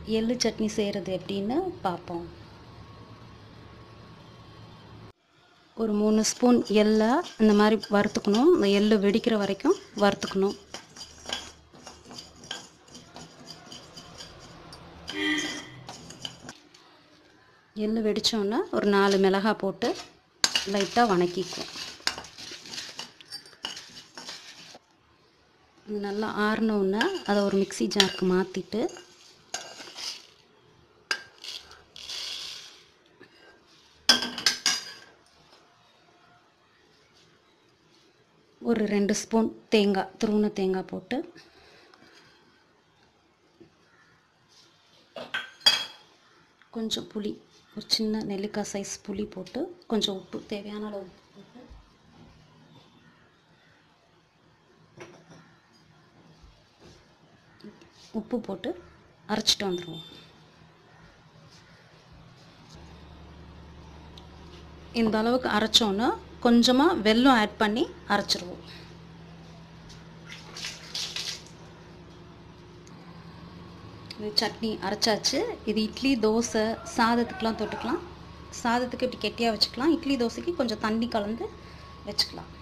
எள்ளு சட்னி செய்கிறது எப்படின்னு பார்ப்போம் ஒரு மூணு ஸ்பூன் எள்ளை இந்த மாதிரி வறுத்துக்கணும் இந்த எள்ளு வெடிக்கிற வரைக்கும் வறுத்துக்கணும் எள்ளு வெடித்தோன்னே ஒரு நாலு மிளகாய் போட்டு லைட்டாக வணக்கிக்குவோம் இது நல்லா ஆறினோன்னே அதை ஒரு மிக்ஸி ஜாருக்கு மாற்றிட்டு ஒரு ரெண்டு ஸ்பூன் தேங்காய் துருவின தேங்காய் போட்டு கொஞ்சம் புளி ஒரு சின்ன நெல்லிக்காய் சைஸ் புளி போட்டு கொஞ்சம் உப்பு தேவையான அளவு உப்பு போட்டு உப்பு போட்டு அரைச்சிட்டு வந்துடுவோம் இந்த அளவுக்கு அரைச்சோன்னா கொஞ்சமாக வெல்லம் ஆட் பண்ணி அரைச்சிருவோம் இது சட்னி அரைச்சாச்சு இது இட்லி தோசை சாதத்துக்கெலாம் தொட்டுக்கலாம் சாதத்துக்கு இப்படி கெட்டியாக வச்சுக்கலாம் இட்லி தோசைக்கு கொஞ்சம் தண்ணி கலந்து வச்சுக்கலாம்